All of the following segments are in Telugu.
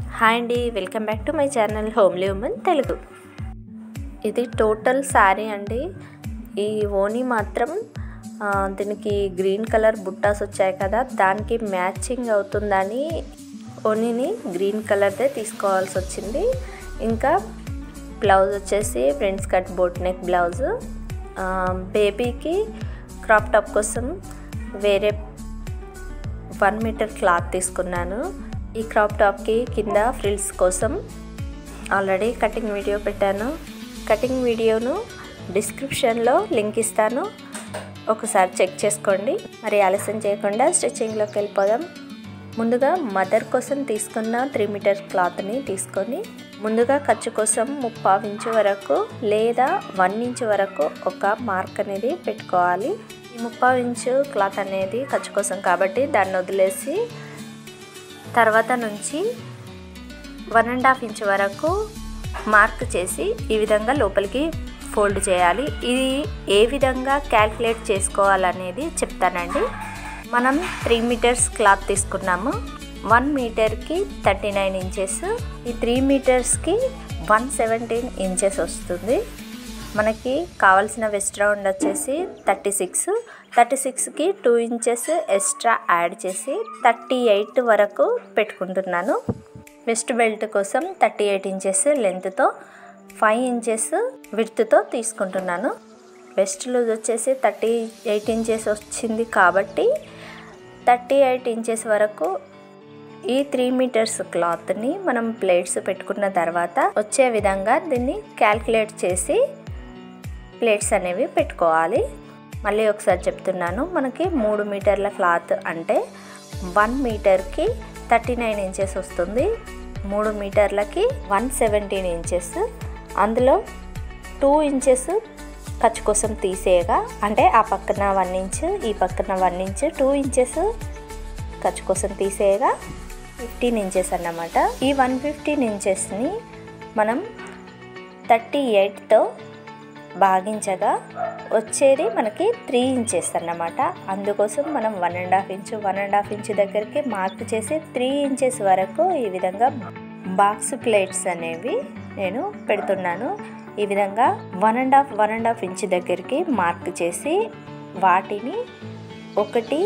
హాయ్ అండి welcome back to my channel homely women Telugu ఇది టోటల్ శారీ అండి ఈ ఓనీ మాత్రం ఆ, దీనికి గ్రీన్ కలర్ బుట్టాస్ వచ్చాయి కదా దానికి మ్యాచింగ్ అవుతుందని ఓనీని గ్రీన్ కలర్దే తీసుకోవాల్సి వచ్చింది ఇంకా బ్లౌజ్ వచ్చేసి fronts cut boat neck blouse బేబీకి క్రాప్ టాప్ కోసం వేరే వన్ మీటర్ క్లాత్ తీసుకున్నాను ఈ క్రాప్ టాప్కి కింద ఫ్రిల్స్ కోసం ఆల్రెడీ కటింగ్ వీడియో పెట్టాను కటింగ్ వీడియోను డిస్క్రిప్షన్లో లింక్ ఇస్తాను ఒకసారి చెక్ చేసుకోండి మరి ఆలస్యం చేయకుండా స్టిచ్చింగ్లోకి వెళ్ళిపోదాం ముందుగా మదర్ కోసం తీసుకున్న త్రీ మీటర్ క్లాత్ని తీసుకొని ముందుగా ఖర్చు కోసం ముప్పావు ఇంచు వరకు లేదా వన్ ఇంచు వరకు ఒక మార్క్ అనేది పెట్టుకోవాలి ఈ ముప్పావు ఇంచు క్లాత్ అనేది ఖర్చు కోసం కాబట్టి దాన్ని వదిలేసి తర్వాత నుంచి వన్ అండ్ హాఫ్ ఇంచ్ వరకు మార్క్ చేసి ఈ విధంగా లోపలికి ఫోల్డ్ చేయాలి ఇది ఏ విధంగా క్యాల్కులేట్ చేసుకోవాలనేది చెప్తానండి మనం త్రీ మీటర్స్ క్లాత్ తీసుకున్నాము వన్ మీటర్కి థర్టీ నైన్ ఇంచెస్ ఈ త్రీ మీటర్స్కి వన్ సెవెంటీన్ ఇంచెస్ వస్తుంది మనకి కావాల్సిన వెస్ట్ రౌండ్ వచ్చేసి థర్టీ సిక్స్ థర్టీ సిక్స్కి టూ ఇంచెస్ ఎక్స్ట్రా యాడ్ చేసి థర్టీ ఎయిట్ వరకు పెట్టుకుంటున్నాను వెస్ట్ బెల్ట్ కోసం థర్టీ ఎయిట్ ఇంచెస్ లెంత్తో ఫైవ్ ఇంచెస్ విడ్త్తో తీసుకుంటున్నాను వెస్ట్ లూజ్ వచ్చేసి థర్టీ ఎయిట్ ఇంచెస్ వచ్చింది కాబట్టి థర్టీ ఎయిట్ ఇంచెస్ వరకు ఈ త్రీ మీటర్స్ క్లాత్ని మనం ప్లేట్స్ పెట్టుకున్న తర్వాత వచ్చే విధంగా దీన్ని క్యాల్కులేట్ చేసి ప్లేట్స్ అనేవి పెట్టుకోవాలి మళ్ళీ ఒకసారి చెప్తున్నాను మనకి మూడు మీటర్ల క్లాత్ అంటే వన్ మీటర్కి థర్టీ నైన్ ఇంచెస్ వస్తుంది మూడు మీటర్లకి వన్ సెవెంటీన్ ఇంచెస్ అందులో టూ ఇంచెస్ ఖర్చు కోసం తీసేయగా అంటే ఆ పక్కన వన్ ఇంచ్ ఈ పక్కన వన్ ఇంచ్ టూ ఇంచెస్ ఖర్చు కోసం తీసేయగా ఫిఫ్టీన్ ఇంచెస్ అన్నమాట ఈ వన్ ఫిఫ్టీన్ ఇంచెస్ని మనం థర్టీ ఎయిట్తో భాగించగా వచ్చేది మనకి త్రీ ఇంచెస్ అన్నమాట అందుకోసం మనం one and half inch one and half inch దగ్గరికి మార్క్ చేసి త్రీ ఇంచెస్ వరకు ఈ విధంగా బాక్స్ ప్లేట్స్ అనేవి నేను పెడుతున్నాను ఈ విధంగా one and half one and half inch దగ్గరికి మార్క్ చేసి వాటిని ఒకటి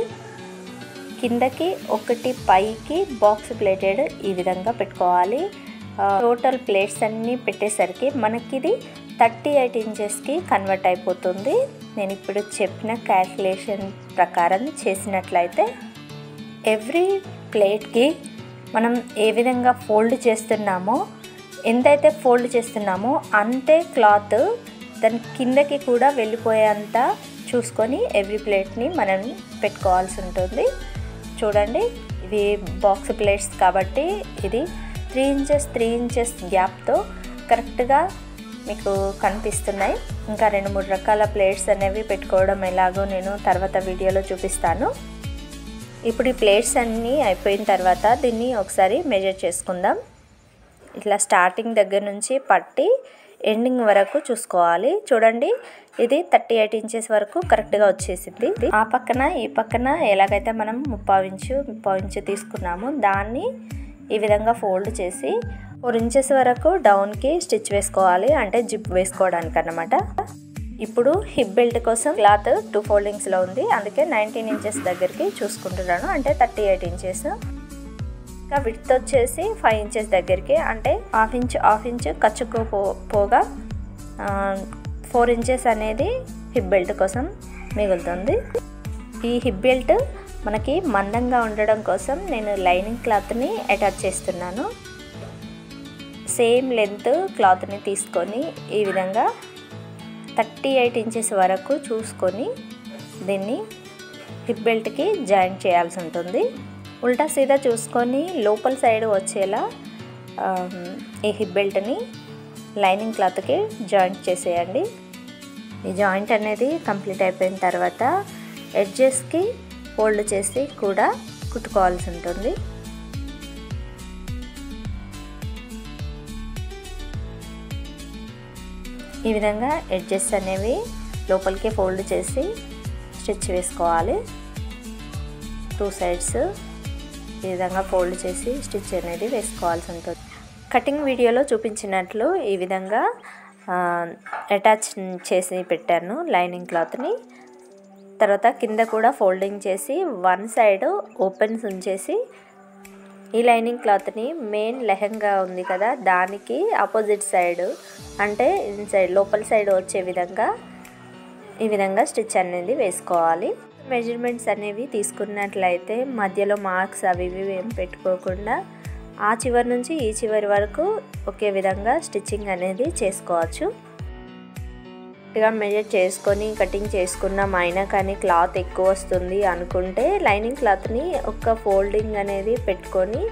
కిందకి ఒకటి పైకి బాక్స్ ప్లేటెడ్ ఈ విధంగా పెట్టుకోవాలి టోటల్ ప్లేట్స్ అన్నీ పెట్టేసరికి మనకి ఇది థర్టీ ఎయిట్ ఇంచెస్కి కన్వర్ట్ అయిపోతుంది నేను ఇప్పుడు చెప్పిన క్యాల్కులేషన్ ప్రకారం చేసినట్లయితే ఎవ్రీ ప్లేట్కి మనం ఏ విధంగా ఫోల్డ్ చేస్తున్నామో ఎంతైతే ఫోల్డ్ చేస్తున్నామో అంతే క్లాత్ దాని కిందకి కూడా వెళ్ళిపోయేంత చూసుకొని ఎవ్రీ ప్లేట్ని మనం పెట్టుకోవాల్సి ఉంటుంది చూడండి ఇవి బాక్స్ ప్లేట్స్ కాబట్టి ఇది త్రీ ఇంచెస్ త్రీ ఇంచెస్ గ్యాప్తో కరెక్ట్గా మీకు కనిపిస్తున్నాయి ఇంకా రెండు మూడు రకాల ప్లేట్స్ అనేవి పెట్టుకోవడం ఎలాగో నేను తర్వాత వీడియోలో చూపిస్తాను ఇప్పుడు ఈ ప్లేట్స్ అన్నీ అయిపోయిన తర్వాత దీన్ని ఒకసారి మెజర్ చేసుకుందాం ఇట్లా స్టార్టింగ్ దగ్గర నుంచి పట్టి ఎండింగ్ వరకు చూసుకోవాలి చూడండి ఇది థర్టీ ఎయిట్ ఇంచెస్ వరకు కరెక్ట్గా వచ్చేసింది ఆ పక్కన ఈ పక్కన ఎలాగైతే మనం ముప్పావు ఇంచు ముప్పావు ఇంచు తీసుకున్నామో దాన్ని ఈ విధంగా ఫోల్డ్ చేసి ఫోర్ ఇంచెస్ వరకు డౌన్కి స్టిచ్ వేసుకోవాలి అంటే జిప్ వేసుకోవడానికి అన్నమాట ఇప్పుడు హిప్ బెల్ట్ కోసం క్లాత్ టూ ఫోల్డింగ్స్లో ఉంది అందుకే నైన్టీన్ ఇంచెస్ దగ్గరికి చూసుకుంటున్నాను అంటే థర్టీ ఎయిట్ ఇంచెస్ ఇంకా విడ్త్ వచ్చేసి ఫైవ్ ఇంచెస్ దగ్గరికి అంటే హాఫ్ ఇంచ్ హాఫ్ ఇంచ్ ఖర్చుకు పో పోగా ఫోర్ ఇంచెస్ అనేది హిప్ బెల్ట్ కోసం మిగులుతుంది ఈ హిప్ బెల్ట్ మనకి మందంగా ఉండడం కోసం నేను లైనింగ్ క్లాత్ని అటాచ్ చేస్తున్నాను సేమ్ లెంత్ క్లాత్ని తీసుకొని ఈ విధంగా థర్టీ ఎయిట్ ఇంచెస్ వరకు చూసుకొని దీన్ని హిప్ బెల్ట్కి జాయింట్ చేయాల్సి ఉంటుంది ఉల్టా సీదా చూసుకొని లోపల సైడ్ వచ్చేలా ఈ హిప్ బెల్ట్ని లైనింగ్ క్లాత్కి జాయింట్ చేసేయండి ఈ జాయింట్ అనేది కంప్లీట్ అయిపోయిన తర్వాత ఎడ్జెస్కి ఫోల్డ్ చేసి కూడా కుట్టుకోవాల్సి ఉంటుంది ఈ విధంగా ఎడ్జెస్ అనేవి లోపలికి ఫోల్డ్ చేసి స్టిచ్ వేసుకోవాలి టూ సైడ్స్ ఈ విధంగా ఫోల్డ్ చేసి స్టిచ్ అనేది వేసుకోవాల్సి ఉంటుంది కటింగ్ వీడియోలో చూపించినట్లు ఈ విధంగా అటాచ్ చేసి పెట్టాను లైనింగ్ క్లాత్ని తర్వాత కింద కూడా ఫోల్డింగ్ చేసి వన్ సైడ్ ఓపెన్స్ ఉంచేసి ఈ లైనింగ్ క్లాత్ని మెయిన్ లెహంగా ఉంది కదా దానికి ఆపోజిట్ సైడ్ అంటే ఇన్సైడ్ లోపల సైడ్ వచ్చే విధంగా ఈ విధంగా స్టిచ్ అనేది వేసుకోవాలి మెజర్మెంట్స్ అనేవి తీసుకున్నట్లయితే మధ్యలో మార్క్స్ అవి ఇవి ఏం పెట్టుకోకుండా ఆ చివరి నుంచి ఈ చివరి వరకు ఒకే విధంగా స్టిచ్చింగ్ అనేది చేసుకోవచ్చు కరెక్ట్గా మెజర్ చేసుకొని కటింగ్ చేసుకున్నాం అయినా కానీ క్లాత్ ఎక్కువ వస్తుంది అనుకుంటే లైనింగ్ క్లాత్ని ఒక ఫోల్డింగ్ అనేది పెట్టుకొని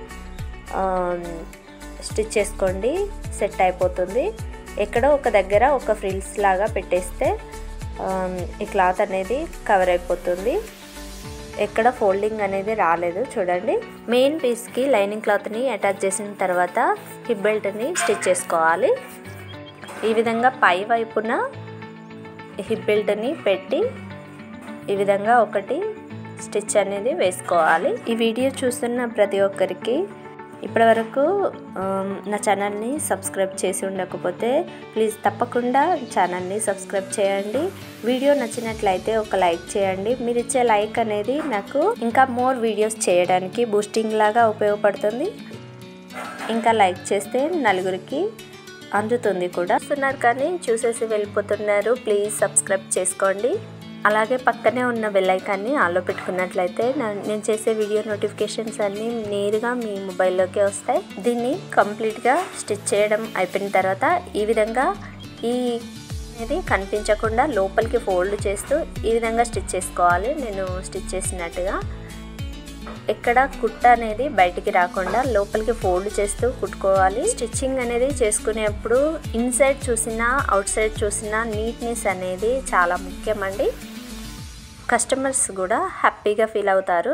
స్టిచ్ చేసుకోండి సెట్ అయిపోతుంది ఎక్కడో ఒక దగ్గర ఒక ఫ్రిల్స్ లాగా పెట్టేస్తే ఈ క్లాత్ అనేది కవర్ అయిపోతుంది ఎక్కడ ఫోల్డింగ్ అనేది రాలేదు చూడండి మెయిన్ పీస్కి లైనింగ్ క్లాత్ని అటాచ్ చేసిన తర్వాత హిప్ బెల్ట్ని స్టిచ్ చేసుకోవాలి ఈ విధంగా పై వైపున హిప్ బెల్ట్ని పెట్టి ఈ విధంగా ఒకటి స్టిచ్ అనేది వేసుకోవాలి ఈ వీడియో చూస్తున్న ప్రతి ఒక్కరికి ఇప్పటివరకు నా ఛానల్ని సబ్స్క్రైబ్ చేసి ఉండకపోతే ప్లీజ్ తప్పకుండా ఛానల్ని సబ్స్క్రైబ్ చేయండి వీడియో నచ్చినట్లయితే ఒక లైక్ చేయండి మీరు ఇచ్చే లైక్ అనేది నాకు ఇంకా మోర్ వీడియోస్ చేయడానికి బూస్టింగ్ లాగా ఉపయోగపడుతుంది ఇంకా లైక్ చేస్తే నలుగురికి అందుతుంది కూడా వస్తున్నారు కానీ చూసేసి వెళ్ళిపోతున్నారు ప్లీజ్ సబ్స్క్రైబ్ చేసుకోండి అలాగే పక్కనే ఉన్న బెల్లైకాన్ని ఆలో పెట్టుకున్నట్లయితే నేను చేసే వీడియో నోటిఫికేషన్స్ అన్నీ నేరుగా మీ మొబైల్లోకి వస్తాయి దీన్ని కంప్లీట్గా స్టిచ్ చేయడం అయిపోయిన తర్వాత ఈ విధంగా ఈ అనేది కనిపించకుండా లోపలికి ఫోల్డ్ చేస్తూ ఈ విధంగా స్టిచ్ చేసుకోవాలి నేను స్టిచ్ చేసినట్టుగా ఎక్కడ కుట్ట అనేది బయటికి రాకుండా లోపలికి ఫోల్డ్ చేస్తూ కుట్టుకోవాలి స్టిచ్చింగ్ అనేది చేసుకునేప్పుడు ఇన్సైడ్ చూసినా అవుట్ సైడ్ చూసినా నీట్నెస్ అనేది చాలా ముఖ్యమండి కస్టమర్స్ కూడా హ్యాపీగా ఫీల్ అవుతారు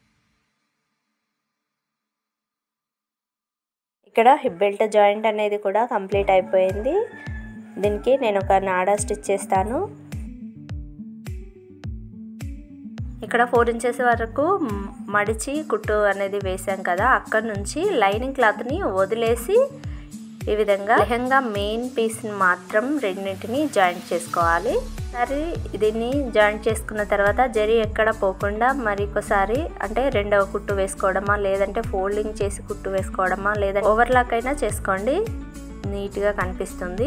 ఇక్కడ హిప్ బెల్ట్ జాయింట్ అనేది కూడా కంప్లీట్ అయిపోయింది దీనికి నేను ఒక నాడా స్టిచ్ చేస్తాను ఇక్కడ ఫోర్ ఇంచెస్ వరకు మడిచి కుట్టు అనేది వేసాం కదా అక్కడ నుంచి లైనింగ్ క్లాత్ని వదిలేసి ఈ విధంగా లెహంగా మెయిన్ పీస్ని మాత్రం రెండింటిని జాయింట్ చేసుకోవాలి సరే దీన్ని జాయింట్ చేసుకున్న తర్వాత జరి ఎక్కడ పోకుండా మరొకసారి అంటే రెండవ కుట్టు వేసుకోవడమా లేదంటే ఫోల్డింగ్ చేసి కుట్టు వేసుకోవడమా లేదా ఓవర్లాక్ అయినా చేసుకోండి నీట్గా కనిపిస్తుంది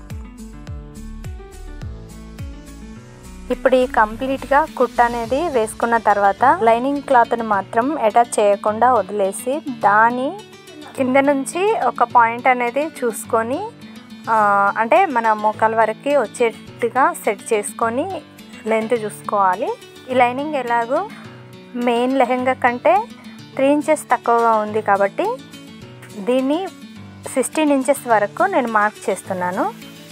ఇప్పుడు ఈ కంప్లీట్గా కుట్ అనేది వేసుకున్న తర్వాత లైనింగ్ క్లాత్ని మాత్రం అటాచ్ చేయకుండా వదిలేసి దాని కింద నుంచి ఒక పాయింట్ అనేది చూసుకొని అంటే మన మోకాల వరకు వచ్చేట్టుగా సెట్ చేసుకొని లెంత్ చూసుకోవాలి ఈ లైనింగ్ ఎలాగో మెయిన్ లెహంగా కంటే త్రీ ఇంచెస్ తక్కువగా ఉంది కాబట్టి దీన్ని సిక్స్టీన్ ఇంచెస్ వరకు నేను మార్క్ చేస్తున్నాను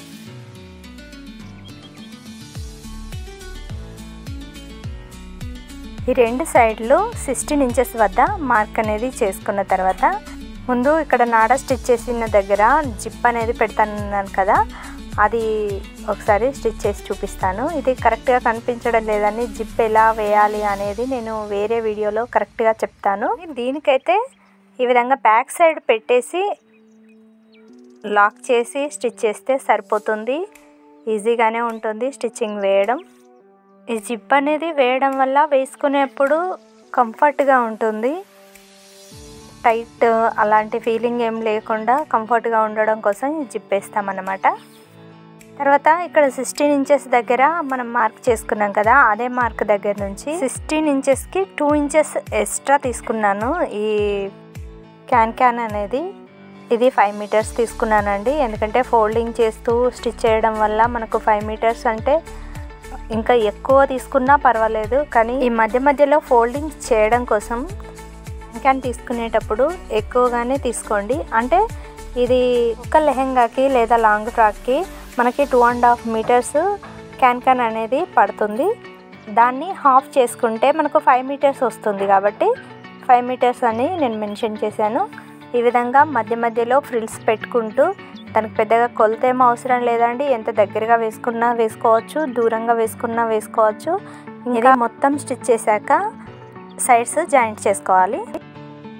ఈ రెండు సైడ్లు సిక్స్టీన్ ఇంచెస్ వద్ద మార్క్ అనేది చేసుకున్న తర్వాత ముందు ఇక్కడ నాడ స్టిచ్ చేసిన దగ్గర జిప్ అనేది పెడతానన్నాను కదా అది ఒకసారి స్టిచ్ చేసి చూపిస్తాను ఇది కరెక్ట్గా కనిపించడం లేదని జిప్ ఎలా వేయాలి అనేది నేను వేరే వీడియోలో కరెక్ట్గా చెప్తాను దీనికైతే ఈ విధంగా బ్యాక్ సైడ్ పెట్టేసి లాక్ చేసి స్టిచ్ చేస్తే సరిపోతుంది ఈజీగానే ఉంటుంది స్టిచ్చింగ్ వేయడం ఈ జిప్ అనేది వేయడం వల్ల వేసుకునేప్పుడు కంఫర్ట్గా ఉంటుంది టైట్ అలాంటి ఫీలింగ్ ఏం లేకుండా కంఫర్ట్గా ఉండడం కోసం ఈ జిప్ వేస్తామన్నమాట తర్వాత ఇక్కడ సిక్స్టీన్ ఇంచెస్ దగ్గర మనం మార్క్ చేసుకున్నాం కదా అదే మార్క్ దగ్గర నుంచి సిక్స్టీన్ ఇంచెస్కి టూ ఇంచెస్ ఎక్స్ట్రా తీసుకున్నాను ఈ క్యాన్ క్యాన్ అనేది ఇది ఫైవ్ మీటర్స్ తీసుకున్నానండి ఎందుకంటే ఫోల్డింగ్ చేస్తూ స్టిచ్ చేయడం వల్ల మనకు ఫైవ్ మీటర్స్ అంటే ఇంకా ఎక్కువ తీసుకున్నా పర్వాలేదు కానీ ఈ మధ్య మధ్యలో ఫోల్డింగ్ చేయడం కోసం క్యాన్ తీసుకునేటప్పుడు ఎక్కువగానే తీసుకోండి అంటే ఇది ఒక లెహెంగాకి లేదా లాంగ్ ఫ్రాక్కి మనకి two and half meters can can అనేది పడుతుంది దాన్ని హాఫ్ చేసుకుంటే మనకు ఫైవ్ మీటర్స్ వస్తుంది కాబట్టి ఫైవ్ మీటర్స్ అని నేను మెన్షన్ చేశాను ఈ విధంగా మధ్య మధ్యలో ఫ్రిల్స్ పెట్టుకుంటూ దానికి పెద్దగా కొలత ఏం అవసరం లేదండి ఎంత దగ్గరగా వేసుకున్నా వేసుకోవచ్చు దూరంగా వేసుకున్నా వేసుకోవచ్చు ఇంకా మొత్తం స్టిచ్ చేశాక సైడ్స్ జాయింట్ చేసుకోవాలి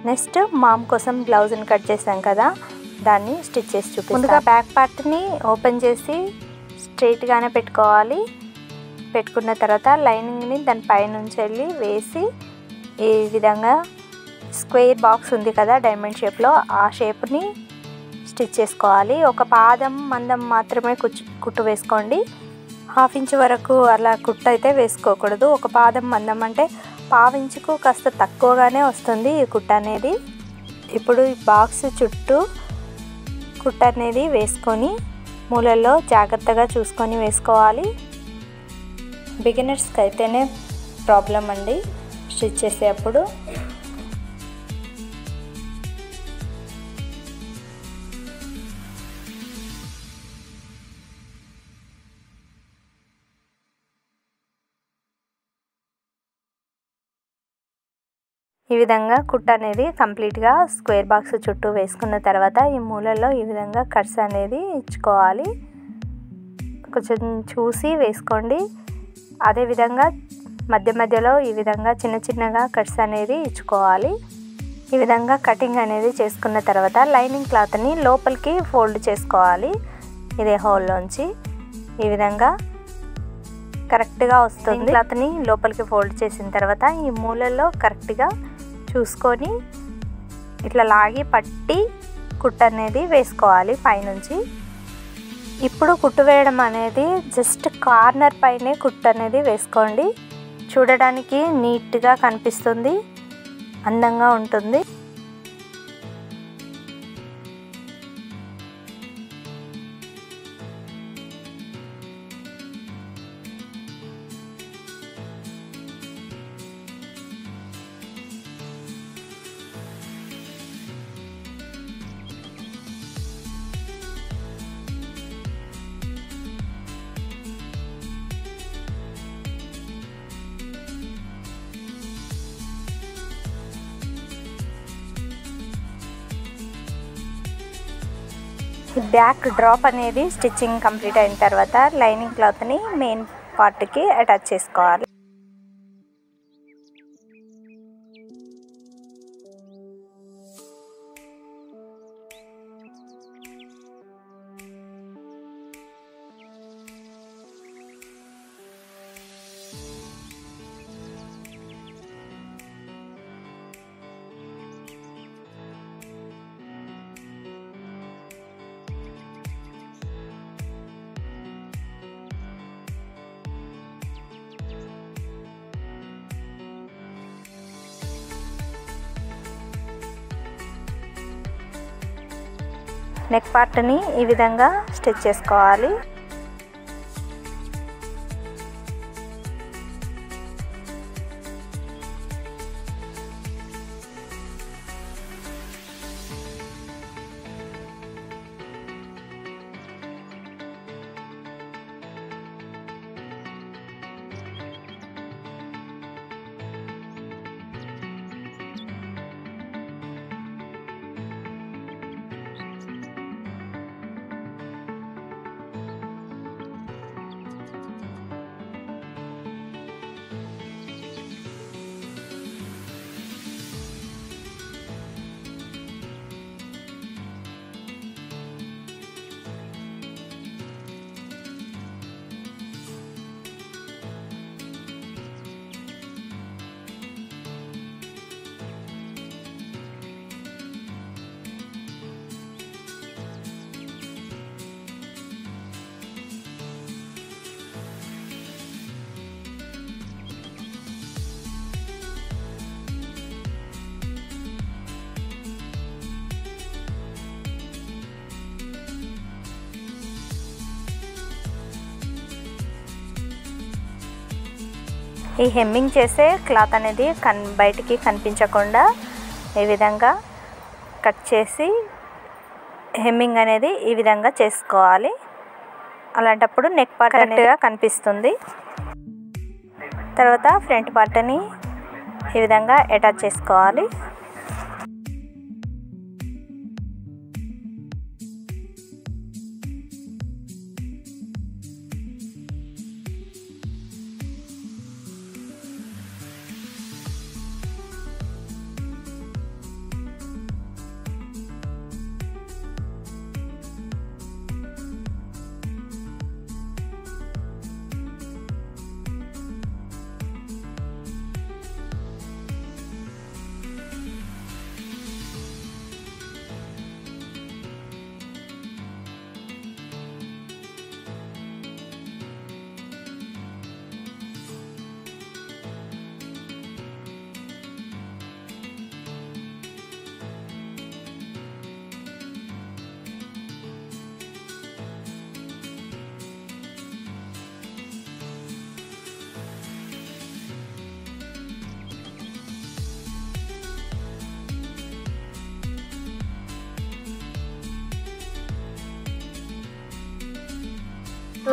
నెక్స్ట్ మామ్ కోసం బ్లౌజ్ని కట్ చేసాం కదా దాన్ని స్టిచ్ చేసి చూపిస్తాను ముందుగా బ్యాక్ పార్ట్ని ఓపెన్ చేసి స్ట్రైట్గానే పెట్టుకోవాలి పెట్టుకున్న తర్వాత లైనింగ్ని దాని పైనుంచి వెళ్ళి వేసి ఈ విధంగా స్క్వేర్ బాక్స్ ఉంది కదా డైమండ్ షేప్లో ఆ షేప్ని స్టిచ్ చేసుకోవాలి ఒక పాదం మందం మాత్రమే కుచ్చు కుట్టు వేసుకోండి హాఫ్ ఇంచ్ వరకు అలా కుట్టు అయితే వేసుకోకూడదు ఒక పాదం మందం అంటే పావించుకు కాస్త తక్కువగానే వస్తుంది ఈ కుట్ట అనేది ఇప్పుడు ఈ బాక్స్ చుట్టూ కుట్ట అనేది వేసుకొని మూలల్లో జాగ్రత్తగా చూసుకొని వేసుకోవాలి బిగినర్స్కి అయితేనే ప్రాబ్లం అండి స్టిచ్ చేసేటప్పుడు ఈ విధంగా కుట్ అనేది కంప్లీట్గా స్క్వేర్ బాక్స్ చుట్టూ వేసుకున్న తర్వాత ఈ మూలలో ఈ విధంగా కట్స్ అనేది ఇచ్చుకోవాలి కొంచెం చూసి వేసుకోండి అదేవిధంగా మధ్య మధ్యలో ఈ విధంగా చిన్న చిన్నగా కట్స్ అనేది ఇచ్చుకోవాలి ఈ విధంగా కటింగ్ అనేది చేసుకున్న తర్వాత లైనింగ్ క్లాత్ని లోపలికి ఫోల్డ్ చేసుకోవాలి ఇదే హోల్లోంచి ఈ విధంగా కరెక్ట్గా వస్తుంది క్లాత్ని లోపలికి ఫోల్డ్ చేసిన తర్వాత ఈ మూలల్లో కరెక్ట్గా చూసుకొని ఇట్లా లాగి పట్టి కుట్ట అనేది వేసుకోవాలి పైనుంచి ఇప్పుడు కుట్టు వేయడం అనేది జస్ట్ కార్నర్ పైనే కుట్టు అనేది వేసుకోండి చూడడానికి నీట్గా కనిపిస్తుంది అందంగా ఉంటుంది బ్యాక్ డ్రాప్ అనేది స్టిచ్చింగ్ కంప్లీట్ అయిన తర్వాత లైనింగ్ క్లాత్ని మెయిన్ పార్ట్కి అటాచ్ చేసుకోవాలి నెక్ పార్ట్ని ఈ విధంగా స్టిచ్ చేసుకోవాలి ఈ హెమ్మింగ్ చేసే క్లాత్ అనేది కన్ బయటికి కనిపించకుండా ఈ విధంగా కట్ చేసి హెమ్మింగ్ అనేది ఈ విధంగా చేసుకోవాలి అలాంటప్పుడు నెక్ పార్ట్ కరెక్ట్గా కనిపిస్తుంది తర్వాత ఫ్రంట్ పార్ట్ని ఈ విధంగా అటాచ్ చేసుకోవాలి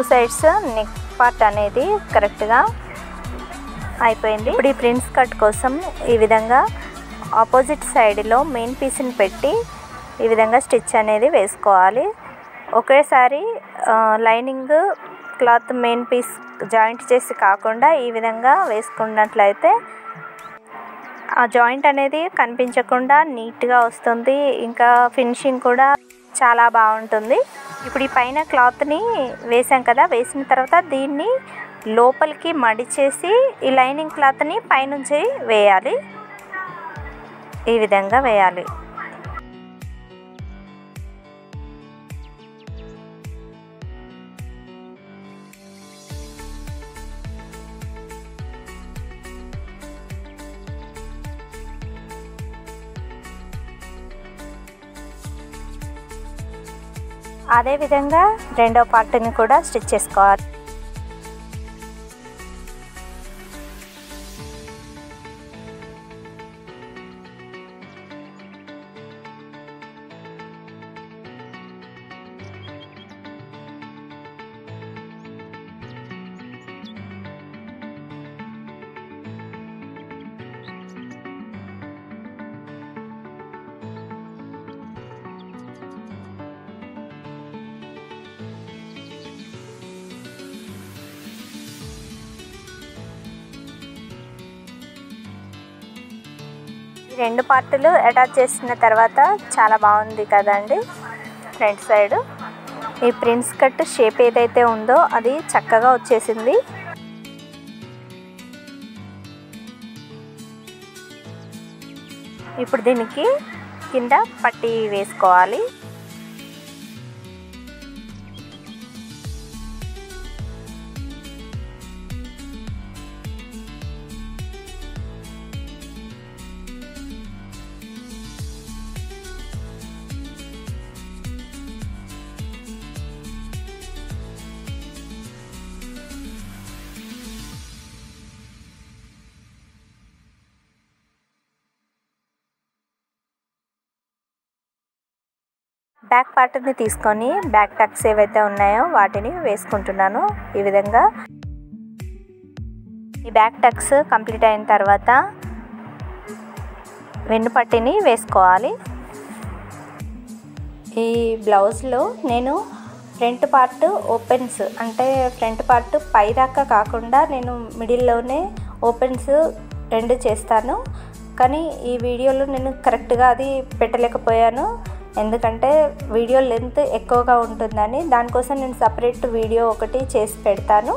సైడ్స్ నెక్ పార్ట్ అనేది కరెక్ట్గా అయిపోయింది ఇప్పుడు ఈ ప్రిన్స్ కట్ కోసం ఈ విధంగా ఆపోజిట్ సైడ్లో మెయిన్ పీస్ని పెట్టి ఈ విధంగా స్టిచ్ అనేది వేసుకోవాలి ఒకేసారి lining cloth main piece joint చేసి కాకుండా ఈ విధంగా వేసుకున్నట్లయితే ఆ జాయింట్ అనేది కనిపించకుండా నీట్గా వస్తుంది ఇంకా ఫినిషింగ్ కూడా చాలా బాగుంటుంది ఇప్పుడు ఈ పైన క్లాత్ని వేసాం కదా వేసిన తర్వాత దీన్ని లోపలికి మడిచేసి ఈ లైనింగ్ క్లాత్ని పైనుంచి వేయాలి ఈ విధంగా వేయాలి అదే విధంగా రెండో పార్ట్ని కూడా స్టిచ్ చేసుకోవాలి ఈ రెండు పార్టులు అటాచ్ చేసిన తర్వాత చాలా బాగుంది కదండి ఫ్రంట్ సైడ్ ఈ ప్రిన్స్ కట్ షేప్ ఏదైతే ఉందో అది చక్కగా వచ్చేసింది ఇప్పుడు దీనికి కింద పట్టీ వేసుకోవాలి బ్యాక్ పార్ట్ని తీసుకొని బ్యాక్ టక్స్ ఏవైతే ఉన్నాయో వాటిని వేసుకుంటున్నాను ఈ విధంగా ఈ బ్యాక్ టక్స్ కంప్లీట్ అయిన తర్వాత వెన్ను పట్టిని వేసుకోవాలి ఈ బ్లౌజ్లో నేను ఫ్రంట్ పార్ట్ ఓపెన్స్ అంటే ఫ్రంట్ పార్ట్ పై దాకా కాకుండా నేను మిడిల్లోనే ఓపెన్స్ రెండు చేస్తాను కానీ ఈ వీడియోలో నేను కరెక్ట్గా అది పెట్టలేకపోయాను ఎందుకంటే వీడియో లెంత్ ఎక్కువగా ఉంటుందని దానికోసం నేను సపరేట్ వీడియో ఒకటి చేసి పెడతాను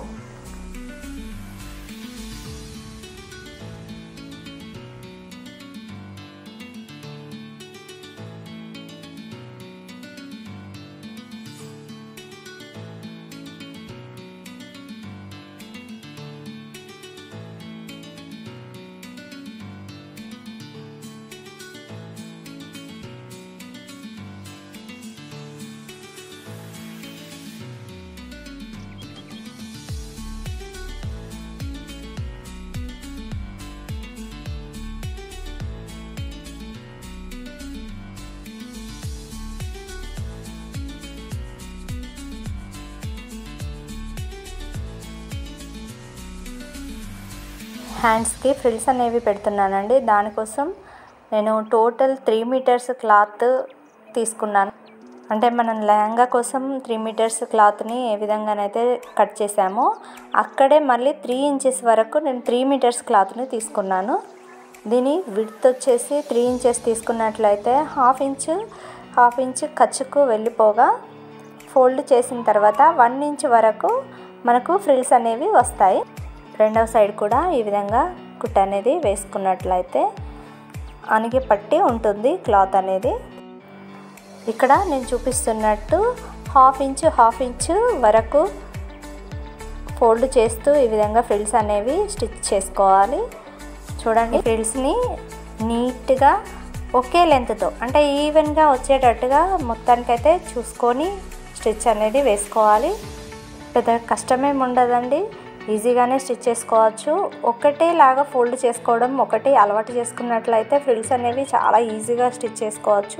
హ్యాండ్స్కి ఫ్రిల్స్ అనేవి పెడుతున్నానండి దానికోసం నేను టోటల్ త్రీ మీటర్స్ క్లాత్ తీసుకున్నాను అంటే మనం లెహంగా కోసం త్రీ మీటర్స్ క్లాత్ని ఏ విధంగానైతే కట్ చేసామో అక్కడే మళ్ళీ త్రీ ఇంచెస్ వరకు నేను త్రీ మీటర్స్ క్లాత్ని తీసుకున్నాను దీని విడ్త్ వచ్చేసి త్రీ ఇంచెస్ తీసుకున్నట్లయితే హాఫ్ ఇంచ్ హాఫ్ ఇంచ్ ఖర్చుకు వెళ్ళిపోగా ఫోల్డ్ చేసిన తర్వాత వన్ ఇంచ్ వరకు మనకు ఫ్రిల్స్ అనేవి వస్తాయి రెండవ సైడ్ కూడా ఈ విధంగా కుట్ అనేది వేసుకున్నట్లయితే అణిగి పట్టి ఉంటుంది క్లాత్ అనేది ఇక్కడ నేను చూపిస్తున్నట్టు హాఫ్ ఇంచ్ హాఫ్ ఇంచ్ వరకు ఫోల్డ్ చేస్తూ ఈ విధంగా ఫ్రిల్స్ అనేవి స్టిచ్ చేసుకోవాలి చూడండి ఫ్రిల్స్ని నీట్గా ఒకే లెంత్తో అంటే ఈవెన్గా వచ్చేటట్టుగా మొత్తానికైతే చూసుకొని స్టిచ్ అనేది వేసుకోవాలి పెద్ద కష్టమేమి ఉండదండి ఈజీగానే స్టిచ్ చేసుకోవచ్చు ఒకటే లాగా ఫోల్డ్ చేసుకోవడం ఒకటి అలవాటు చేసుకున్నట్లయితే ఫ్రిల్స్ అనేవి చాలా ఈజీగా స్టిచ్ చేసుకోవచ్చు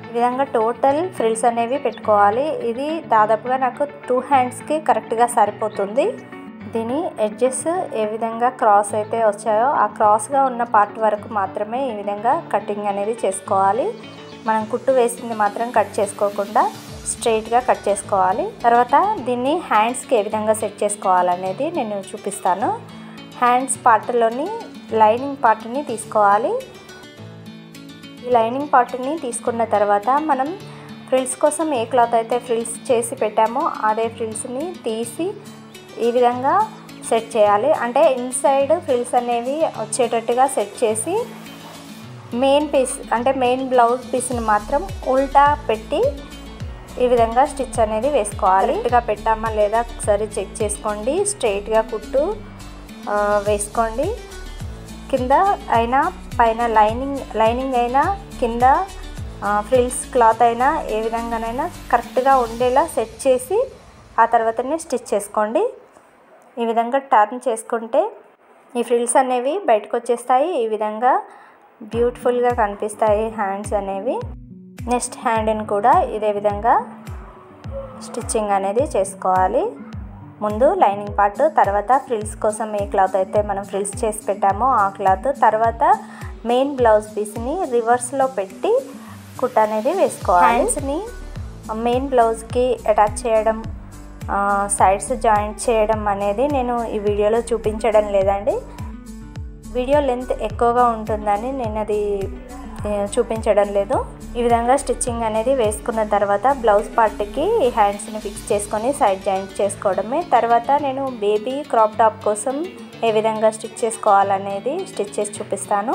ఈ విధంగా టోటల్ ఫ్రిల్స్ అనేవి పెట్టుకోవాలి ఇది దాదాపుగా నాకు టూ హ్యాండ్స్కి కరెక్ట్గా సరిపోతుంది దీని ఎడ్జెస్ ఏ విధంగా క్రాస్ అయితే వచ్చాయో ఆ క్రాస్గా ఉన్న పార్ట్ వరకు మాత్రమే ఈ విధంగా కటింగ్ అనేది చేసుకోవాలి మనం కుట్టు వేసింది మాత్రం కట్ చేసుకోకుండా స్ట్రైట్గా కట్ చేసుకోవాలి తర్వాత దీన్ని హ్యాండ్స్కి ఏ విధంగా సెట్ చేసుకోవాలనేది నేను చూపిస్తాను హ్యాండ్స్ పార్ట్లోని లైనింగ్ పార్ట్ని తీసుకోవాలి ఈ లైనింగ్ పార్ట్ని తీసుకున్న తర్వాత మనం ఫ్రిల్స్ కోసం ఏ క్లాత్ అయితే ఫ్రిల్స్ చేసి పెట్టామో అదే ఫ్రిల్స్ని తీసి ఈ విధంగా సెట్ చేయాలి అంటే ఇన్సైడ్ ఫ్రిల్స్ అనేవి వచ్చేటట్టుగా సెట్ చేసి మెయిన్ పీస్ అంటే మెయిన్ బ్లౌజ్ పీస్ని మాత్రం ఉల్టా పెట్టి ఈ విధంగా స్టిచ్ అనేది వేసుకోవాలి కరెక్ట్గా పెట్టామా లేదా ఒకసారి చెక్ చేసుకోండి స్ట్రైట్గా కుట్టు ఆ, వేసుకోండి కింద అయినా పైన లైనింగ్ లైనింగ్ అయినా కింద ఫ్రిల్స్ క్లాత్ అయినా ఏ విధంగానైనా కరెక్ట్గా ఉండేలా సెట్ చేసి ఆ తర్వాతనే స్టిచ్ చేసుకోండి ఈ విధంగా టర్న్ చేసుకుంటే ఈ ఫ్రిల్స్ అనేవి బయటకు వచ్చేస్తాయి ఈ విధంగా బ్యూటిఫుల్గా కనిపిస్తాయి హ్యాండ్స్ అనేవి నెక్స్ట్ హ్యాండ్ని కూడా ఇదే విధంగా స్టిచ్చింగ్ అనేది చేసుకోవాలి ముందు లైనింగ్ పార్ట్ తర్వాత ఫ్రిల్స్ కోసం ఏ క్లాత్ అయితే మనం ఫ్రిల్స్ చేసి పెట్టామో ఆ క్లాత్ తర్వాత మెయిన్ బ్లౌజ్ పీస్ని రివర్స్లో పెట్టి కుట్ అనేది వేసుకోవాలి హ్యాండ్స్ని మెయిన్ బ్లౌజ్కి అటాచ్ చేయడం సైడ్స్ జాయింట్ చేయడం అనేది నేను ఈ వీడియోలో చూపించడం లేదండి వీడియో లెంత్ ఎక్కువగా ఉంటుందని నేను అది ఏ, చూపించడం లేదు ఈ విధంగా స్టిచ్చింగ్ అనేది వేసుకున్న తర్వాత బ్లౌజ్ పార్ట్కి ఈ హ్యాండ్స్ని ఫిక్స్ చేసుకొని సైడ్ జాయింట్ చేసుకోవడమే తర్వాత నేను బేబీ క్రాప్ టాప్ కోసం ఏ విధంగా స్టిచ్ చేసుకోవాలనేది స్టిచ్ చేసి చూపిస్తాను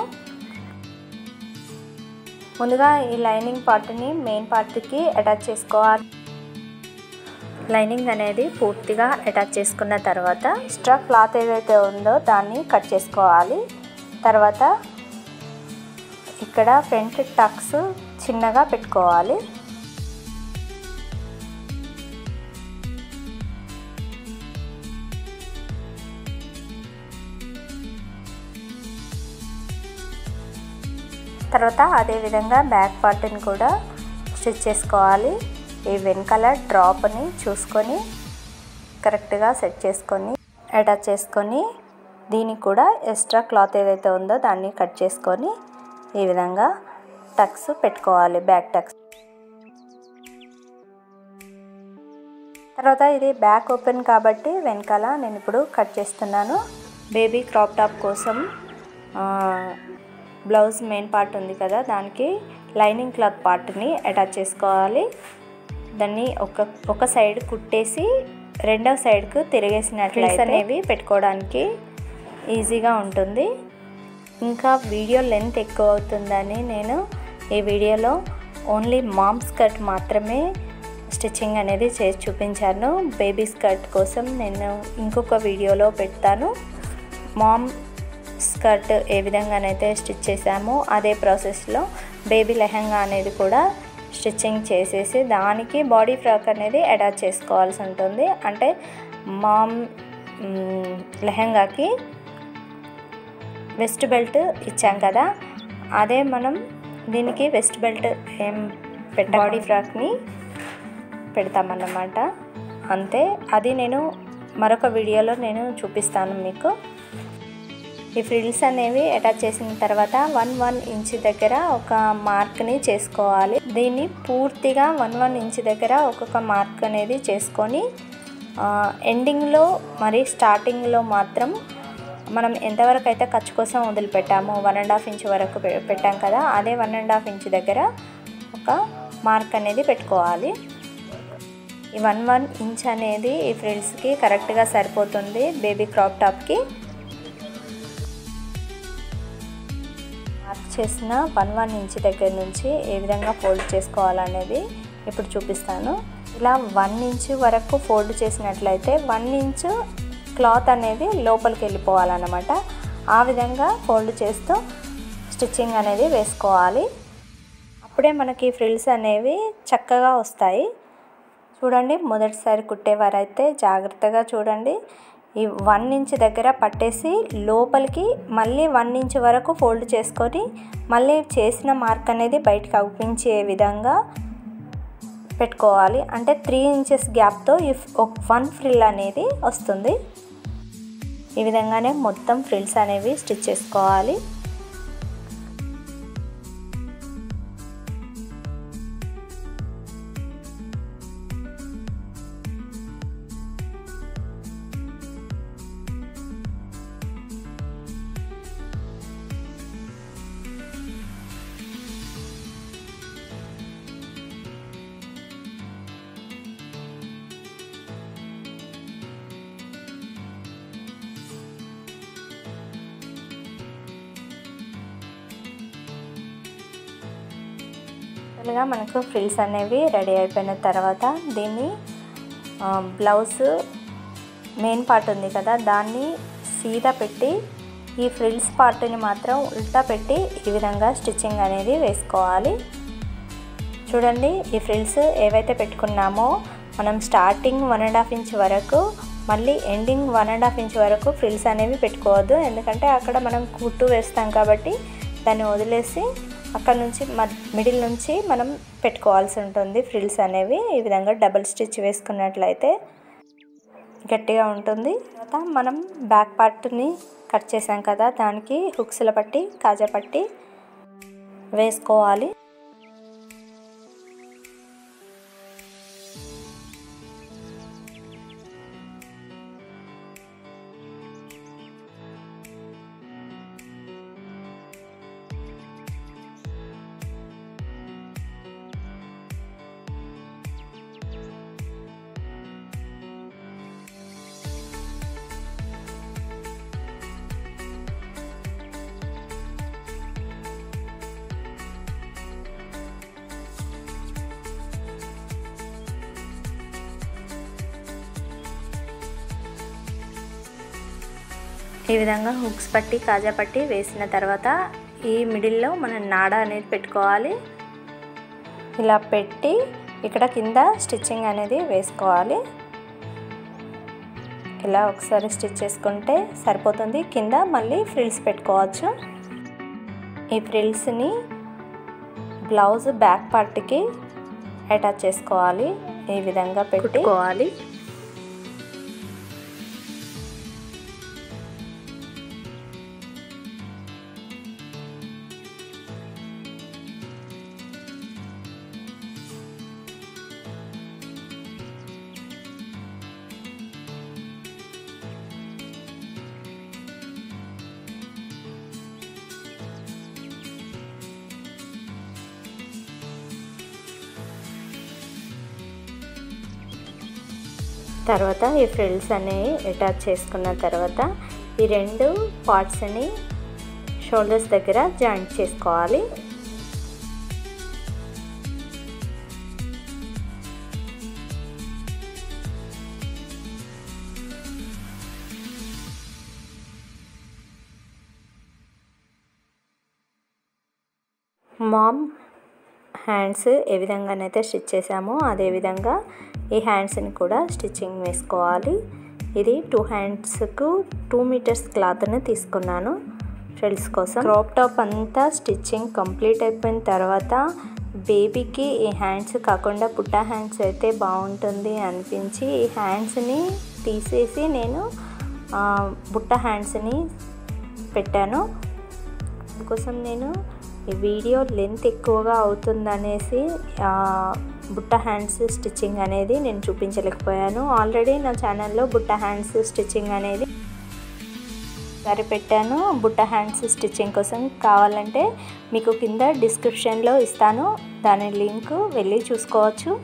ముందుగా ఈ లైనింగ్ పార్ట్ని మెయిన్ పార్ట్కి అటాచ్ చేసుకోవాలి లైనింగ్ అనేది పూర్తిగా అటాచ్ చేసుకున్న తర్వాత ఎక్స్ట్రా క్లాత్ ఏదైతే ఉందో దాన్ని కట్ చేసుకోవాలి తర్వాత ఇక్కడ ఫ్రంట్ టక్స్ చిన్నగా పెట్టుకోవాలి తర్వాత అదే విధంగా బ్యాక్ పార్ట్ని కూడా స్టిచ్ చేసుకోవాలి ఈ వెనకాల డ్రాప్ని చూసుకొని కరెక్ట్గా సెట్ చేసుకొని అటాచ్ చేసుకొని దీనికి కూడా ఎక్స్ట్రా క్లాత్ ఏదైతే ఉందో దాన్ని కట్ చేసుకొని ఈ విధంగా టక్స్ పెట్టుకోవాలి బ్యాక్ టక్స్ తర్వాత ఇది బ్యాక్ ఓపెన్ కాబట్టి వెనకాల నేను ఇప్పుడు కట్ చేస్తున్నాను బేబీ క్రాప్ టాప్ కోసం ఆ, బ్లౌజ్ మెయిన్ పార్ట్ ఉంది కదా దానికి లైనింగ్ క్లాత్ పార్ట్ని అటాచ్ చేసుకోవాలి దాన్ని ఒక ఒక సైడ్ కుట్టేసి రెండవ సైడ్కు తిరిగేసినట్లయితే అనేవి పెట్టుకోవడానికి ఈజీగా ఉంటుంది ఇంకా వీడియో లెంత్ ఎక్కువ అవుతుందని నేను ఈ వీడియోలో ఓన్లీ మామ్ స్కర్ట్ మాత్రమే స్టిచ్చింగ్ అనేది చేసి చూపించాను బేబీ స్కర్ట్ కోసం నేను ఇంకొక వీడియోలో పెడతాను మామ్ స్కర్ట్ ఏ విధంగానైతే స్టిచ్ చేసామో అదే ప్రాసెస్లో బేబీ లెహంగా అనేది కూడా స్టిచ్చింగ్ చేసేసి దానికి బాడీ ఫ్రాక్ అనేది అటాచ్ చేసుకోవాల్సి ఉంటుంది అంటే మామ్ మ్, లెహంగాకి వెస్ట్ బెల్ట్ ఇచ్చాం కదా అదే మనం దీనికి వెస్ట్ బెల్ట్ ఏం పెట్ట బాడీ ఫ్రాక్ని పెడతామన్నమాట అంతే అది నేను మరొక వీడియోలో నేను చూపిస్తాను మీకు ఈ ఫ్రిల్స్ అనేవి అటాచ్ చేసిన తర్వాత వన్ వన్ ఇంచ్ దగ్గర ఒక మార్క్ని చేసుకోవాలి దీన్ని పూర్తిగా వన్ వన్ ఇంచ్ దగ్గర ఒక్కొక్క మార్క్ అనేది చేసుకొని ఎండింగ్లో మరి స్టార్టింగ్లో మాత్రం మనం ఎంతవరకు అయితే ఖర్చు కోసం వదిలిపెట్టామో వన్ అండ్ హాఫ్ ఇంచ్ వరకు పె- పెట్టాం కదా అదే వన్ అండ్ హాఫ్ ఇంచ్ దగ్గర ఒక మార్క్ అనేది పెట్టుకోవాలి ఈ వన్ వన్ ఇంచ్ అనేది ఈ ఫ్రిల్స్కి కరెక్ట్గా సరిపోతుంది బేబీ క్రాప్ టాప్కి మార్క్ చేసిన వన్ వన్ ఇంచ్ దగ్గర నుంచి ఏ విధంగా ఫోల్డ్ చేసుకోవాలనేది ఇప్పుడు చూపిస్తాను ఇలా వన్ ఇంచ్ వరకు ఫోల్డ్ చేసినట్లయితే వన్ ఇంచ్ క్లాత్ అనేది లోపలికి వెళ్ళిపోవాలన్నమాట ఆ విధంగా ఫోల్డ్ చేస్తూ స్టిచ్చింగ్ అనేది వేసుకోవాలి అప్పుడే మనకి ఫ్రిల్స్ అనేవి చక్కగా వస్తాయి చూడండి మొదటిసారి కుట్టేవారైతే జాగ్రత్తగా చూడండి ఈ వన్ ఇంచ్ దగ్గర పట్టేసి లోపలికి మళ్ళీ వన్ ఇంచ్ వరకు ఫోల్డ్ చేసుకొని మళ్ళీ చేసిన మార్క్ అనేది బయటకు అవుపించే విధంగా పెట్టుకోవాలి అంటే త్రీ ఇంచెస్ గ్యాప్తో ఈ వన్ ఫ్రిల్ అనేది వస్తుంది ఈ విధంగానే మొత్తం ఫ్రిల్స్ అనేవి స్టిచ్ చేసుకోవాలి టోటల్గా మనకు ఫ్రిల్స్ అనేవి రెడీ అయిపోయిన తర్వాత దీన్ని బ్లౌజ్ మెయిన్ పార్ట్ ఉంది కదా దాన్ని సీదా పెట్టి ఈ ఫ్రిల్స్ పార్ట్ని మాత్రం ఉల్టా పెట్టి ఈ విధంగా స్టిచ్చింగ్ అనేది వేసుకోవాలి చూడండి ఈ ఫ్రిల్స్ ఏవైతే పెట్టుకున్నామో మనం starting one and half inch వరకు మళ్ళీ ending one and half inch వరకు ఫ్రిల్స్ అనేవి పెట్టుకోవద్దు ఎందుకంటే అక్కడ మనం కుట్టు వేస్తాం కాబట్టి దాన్ని వదిలేసి అక్కడ నుంచి మిడిల్ నుంచి మనం పెట్టుకోవాల్సి ఉంటుంది ఫ్రిల్స్ అనేవి ఈ విధంగా డబుల్ స్టిచ్ వేసుకున్నట్లయితే గట్టిగా ఉంటుంది తర్వాత మనం బ్యాక్ పార్ట్ని కట్ చేసాం కదా దానికి హుక్స్ల పట్టి కాజా పట్టి వేసుకోవాలి ఈ విధంగా హుక్స్ పట్టి కాజా పట్టి వేసిన తర్వాత ఈ మిడిల్లో మనం నాడ అనేది పెట్టుకోవాలి ఇలా పెట్టి ఇక్కడ కింద స్టిచ్చింగ్ అనేది వేసుకోవాలి ఇలా ఒకసారి స్టిచ్ చేసుకుంటే సరిపోతుంది కింద మళ్ళీ ఫ్రిల్స్ పెట్టుకోవచ్చు ఈ ఫ్రిల్స్ని బ్లౌజ్ బ్యాక్ పార్ట్కి అటాచ్ చేసుకోవాలి ఈ విధంగా పెట్టుకోవాలి తర్వాత ఈ ఫ్రిల్స్ అనేవి అటాచ్ చేసుకున్న తర్వాత ఈ రెండు పార్ట్స్ని షోల్డర్స్ దగ్గర జాయింట్ చేసుకోవాలి మామ్ హ్యాండ్స్ ఏ విధంగానైతే స్టిచ్ చేసామో అదేవిధంగా ఈ హ్యాండ్స్ని కూడా స్టిచ్చింగ్ వేసుకోవాలి ఇది టూ హ్యాండ్స్కు టూ మీటర్స్ క్లాత్ని తీసుకున్నాను ఫ్రిల్స్ కోసం క్రాప్ టాప్ అంతా స్టిచ్చింగ్ కంప్లీట్ అయిపోయిన తర్వాత బేబీకి ఈ హ్యాండ్స్ కాకుండా పుట్ట హ్యాండ్స్ అయితే బాగుంటుంది అనిపించి ఈ హ్యాండ్స్ని తీసేసి నేను బుట్ట హ్యాండ్స్ని పెట్టాను అందుకోసం నేను ఈ వీడియో లెంత్ ఎక్కువగా అవుతుందనేసి బుట్ట హ్యాండ్స్ స్టిచ్చింగ్ అనేది నేను చూపించలేకపోయాను ఆల్రెడీ నా ఛానల్లో బుట్ట హ్యాండ్స్ స్టిచ్చింగ్ అనేది సరిపెట్టాను బుట్ట హ్యాండ్స్ స్టిచ్చింగ్ కోసం కావాలంటే మీకు కింద డిస్క్రిప్షన్లో ఇస్తాను దాని లింక్ వెళ్ళి చూసుకోవచ్చు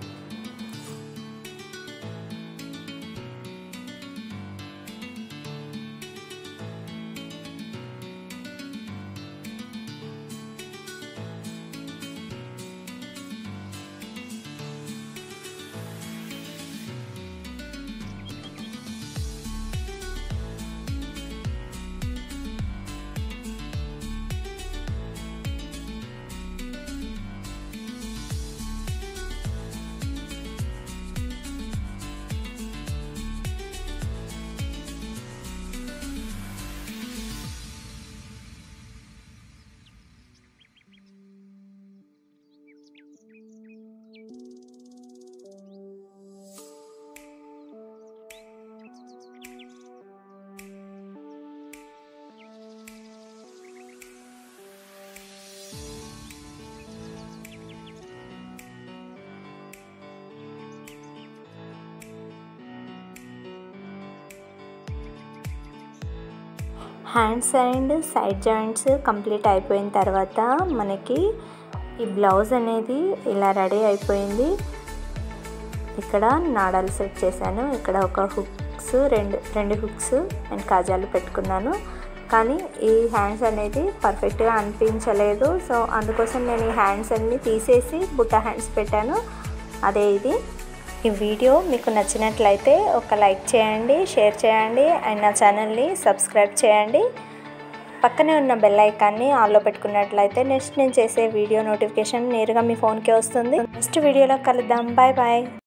hands and side joints complete అయిపోయిన తర్వాత మనకి ఈ బ్లౌజ్ అనేది ఇలా రెడీ అయిపోయింది ఇక్కడ నాడాలు సెట్ చేశాను ఇక్కడ ఒక హుక్స్ రెండు రెండు హుక్స్ అండ్ కాజాలు పెట్టుకున్నాను కానీ ఈ హ్యాండ్స్ అనేది పర్ఫెక్ట్గా అనిపించలేదు సో అందుకోసం నేను ఈ హ్యాండ్స్ అన్ని తీసేసి బుట్ట హ్యాండ్స్ పెట్టాను అదే ఇది ఈ వీడియో మీకు నచ్చినట్లయితే ఒక లైక్ చేయండి షేర్ చేయండి అండ్ నా ఛానల్ని సబ్స్క్రైబ్ చేయండి పక్కనే ఉన్న బెల్ ఐకాన్ని ఆన్లో పెట్టుకున్నట్లయితే నెక్స్ట్ నేను చేసే వీడియో నోటిఫికేషన్ నేరుగా మీ ఫోన్కే వస్తుంది నెక్స్ట్ వీడియోలో కలుద్దాం బాయ్ బాయ్